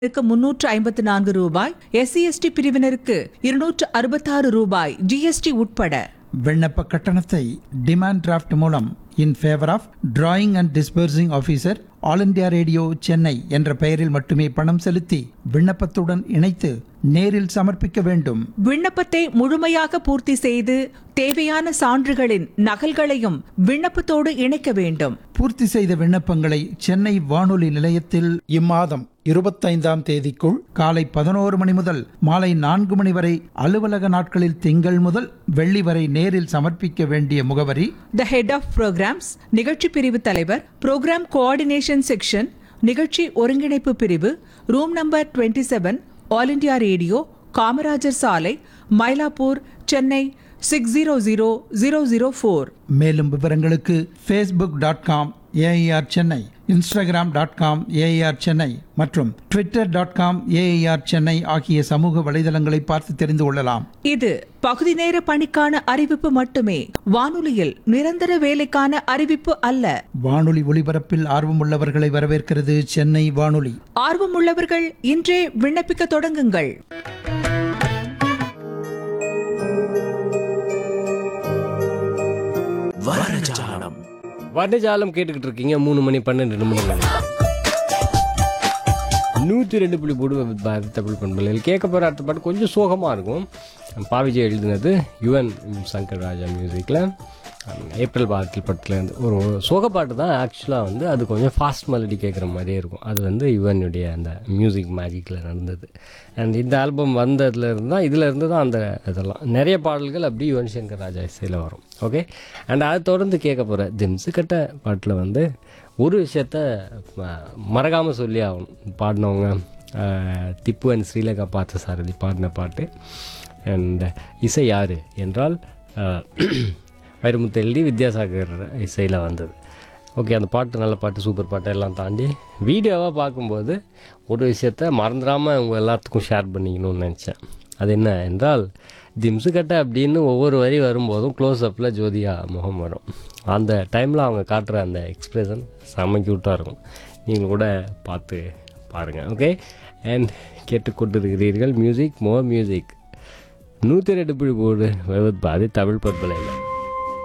க்கு முன்னூற்று ஐம்பத்து நான்கு ரூபாய் எஸ்சி எஸ்டி பிரிவினருக்கு இருநூற்று அறுபத்தாறு ரூபாய் ஜிஎஸ்டி உட்பட விண்ணப்ப கட்டணத்தை டிமாண்ட் டிராஃப்ட் மூலம் in favour of drawing and disbursing officer all India radio Chennai என்ற பெயரில் மட்டுமே பணம் செலுத்தி விண்ணப்பத்துடன் இணைத்து நேரில் சமர்ப்பிக்க வேண்டும் விண்ணப்பத்தை முழுமையாக பூர்த்தி செய்து தேவையான சான்றுகளின் நகல்களையும் விண்ணப்பத்தோடு இணைக்க வேண்டும் பூர்த்தி செய்த விண்ணப்பங்களை சென்னை வானொலி நிலையத்தில் இம்மாதம் இருபத்தைந்தாம் தேதிக்குள் காலை பதினோரு மணி முதல் மாலை நான்கு மணி வரை அலுவலக நாட்களில் திங்கள் முதல் வெள்ளி வரை நேரில் சமர்ப்பிக்க வேண்டிய முகவரி த ஹெட் ஆஃப் ப்ரோக்ராம்ஸ் நிகழ்ச்சி பிரிவு தலைவர் ப்ரோக்ராம் கோஆர்டினேஷன் செக்ஷன் நிகழ்ச்சி ஒருங்கிணைப்பு பிரிவு room number 27 seven all India radio Kamarajar சாலை Mylapore Chennai six zero zero zero zero four மேலும் விவரங்களுக்கு Facebook dot com AIR Chennai Instagram dot com AIR Chennai மற்றும் Twitter dot com AIR Chennai ஆகிய சமூக வலைதளங்களை பார்த்து தெரிந்து கொள்ளலாம் இது பகுதி நேர பணிக்கான அறிவிப்பு மட்டுமே வானொலியில் நிரந்தர வேலைக்கான அறிவிப்பு அல்ல வானொலி ஒலிபரப்பில் ஆர்வமுள்ளவர்களை வரவேற்கிறது சென்னை வானொலி ஆர்வமுள்ளவர்கள் இன்றே விண்ணப்பிக்க தொடங்குங்கள் வர்ணஜாலம் வர்ணஜாலம் கேட்டுக்கிட்டு இருக்கீங்க மூணு மணி பன்னெண்டு நிமிடங்கள் நூற்றி ரெண்டு புள்ளி போடு பாரதி தமிழ் பண்பலையில் கேட்க போகிற அடுத்த பாட்டு கொஞ்சம் சோகமாக இருக்கும் பாவிஜய் எழுதினது யுவன் சங்கர் ராஜா மியூசிக்கில் ஏப்ரல் பாட்டில் படத்தில் இருந்து ஒரு சோக பாட்டு தான் ஆக்சுவலாக வந்து அது கொஞ்சம் ஃபாஸ்ட் மெலடி கேட்குற மாதிரியே இருக்கும் அது வந்து யுவனுடைய அந்த மியூசிக் மேஜிக்கில் நடந்தது அண்ட் இந்த ஆல்பம் வந்ததுல இருந்து தான் இதில் இருந்து தான் அந்த இதெல்லாம் நிறைய பாடல்கள் அப்படி யுவன் சங்கர் ராஜா இசையில் வரும் ஓகே அண்ட் அதை தொடர்ந்து கேட்க போகிற ஜிம்ஸு கட்ட பாட்டில் வந்து ஒரு விஷயத்த மறக்காமல் சொல்லி ஆகணும் பாடினவங்க அஹ், திப்பு அண்ட் ஸ்ரீலேகா பார்த்த சாரதி பாடின பாட்டு அண்ட் இசை யார் என்றால் அஹ், வைரமுத்து எழுதி வித்யாசாகர் இசையில் வந்தது ஓகே அந்த பாட்டு நல்ல பாட்டு சூப்பர் பாட்டு எல்லாம் தாண்டி வீடியோவாக பார்க்கும்போது ஒரு விஷயத்த மறந்துடாமல் அவங்க எல்லாத்துக்கும் ஷேர் பண்ணிக்கணும்னு நினச்சேன் அது என்ன என்றால் திம்ஸு கட்ட அப்படின்னு ஒவ்வொரு வரி வரும்போதும் க்ளோஸ் அப்பில் ஜோதியா முகம் வரும் அந்த டைமில் அவங்க காட்டுற அந்த எக்ஸ்பிரஷன் செம்ம க்யூட்டாக இருக்கும் நீங்கள் கூட பார்த்து பாருங்கள் ஓகே அண்ட் கேட்டுக்கொண்டிருக்கிறீர்கள் மியூசிக் மோர் மியூசிக் நூற்றி ரெண்டு புள்ளி போடு பாதி தமிழ் பற்பலையில்